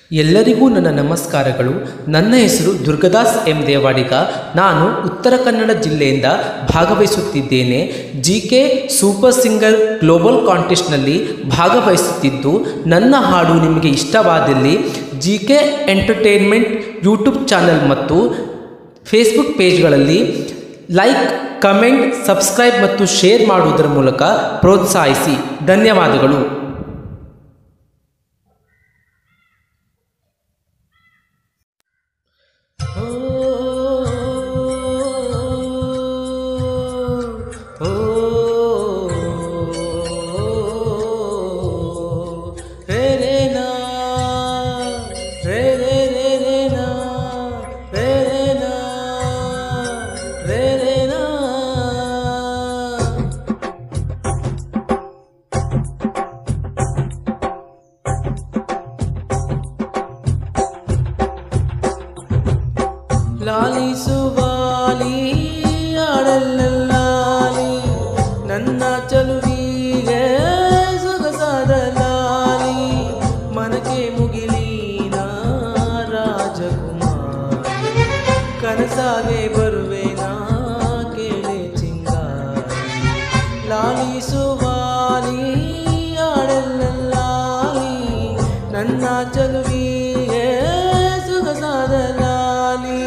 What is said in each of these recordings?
ಎಲ್ಲರಿಗೂ ನನ್ನ ನಮಸ್ಕಾರಗಳು ನನ್ನ ಹೆಸರು ದುರ್ಗದಾಸ್ ಎಂ ದೇವಾಡಿಗ ನಾನು ಉತ್ತರ ಕನ್ನಡ ಜಿಲ್ಲೆಯಿಂದ ಭಾಗವಹಿಸುತ್ತಿದ್ದೇನೆ G K super singer global ಕಾಂಟೆಸ್ಟ್ನಲ್ಲಿ ಭಾಗವಹಿಸುತ್ತಿದ್ದು ನನ್ನ ಹಾಡು ನಿಮಗೆ ಇಷ್ಟವಾದಲ್ಲಿ G K entertainment YouTube channel ಮತ್ತು ಫೇಸ್ಬುಕ್ ಪೇಜ್ಗಳಲ್ಲಿ ಲೈಕ್ ಕಮೆಂಟ್ ಸಬ್ಸ್ಕ್ರೈಬ್ ಮತ್ತು ಶೇರ್ ಮಾಡುವುದರ ಮೂಲಕ ಪ್ರೋತ್ಸಾಹಿಸಿ ಧನ್ಯವಾದಗಳು ಲಾಲಿಸುವಾಲಿ ಆಡಲಾಲಿ ನನ್ನ ಚಲುವಿಗೆ ಸೊಗಸಾದ ಲಾಲಿ ಮನಕ್ಕೆ ಮುಗಿಲಿನ ರಾಜಕುಮಾರಿ ಕನಸಾಗೆ ಬರುವೆ ನಾ ಕೇಳೆ ಚಿಂಗಾರಿ ಲಾಲಿಸುವಾಲಿ ಆಡಲಾಲಿ ನನ್ನ ಚಲುವಿಗೆ ಸೊಗಸಾದ ಲಾಲಿ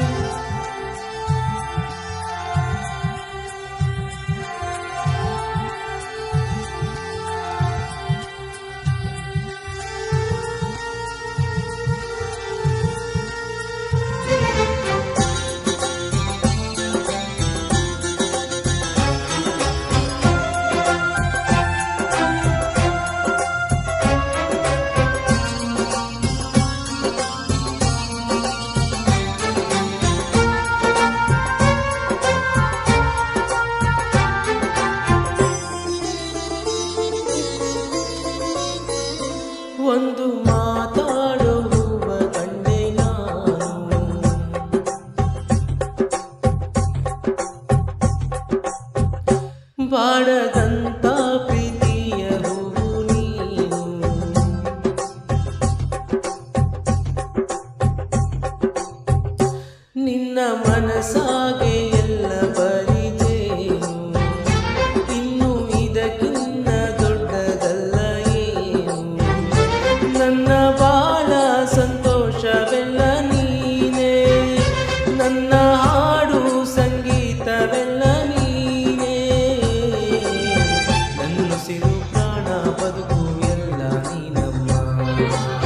ಒಂದು ಮಾತಾಡುವ ಕಂಡೆ ನಾನು ಬಾಡದಂತ ಪ್ರೀತಿಯ ಹೂವು ನೀನು ನಿನ್ನ ಮನಸಾಗೆ ಎಲ್ಲ ಬರಿದೇನು ಇನ್ನು ಇದಕ್ಕಿನ್ನ ದೊಡ್ಡದಲ್ಲ ಏನು ನನ್ನ ಬಾಳ ಸಂತೋಷವೆಲ್ಲ ನೀನೇ ನನ್ನ ಹಾಡು ಸಂಗೀತವೆಲ್ಲ ನೀನೇ ನನ್ನ ಸಿರು ಪ್ರಾಣ ಬದುಕು ಎಲ್ಲ ನೀನಮ್ಮ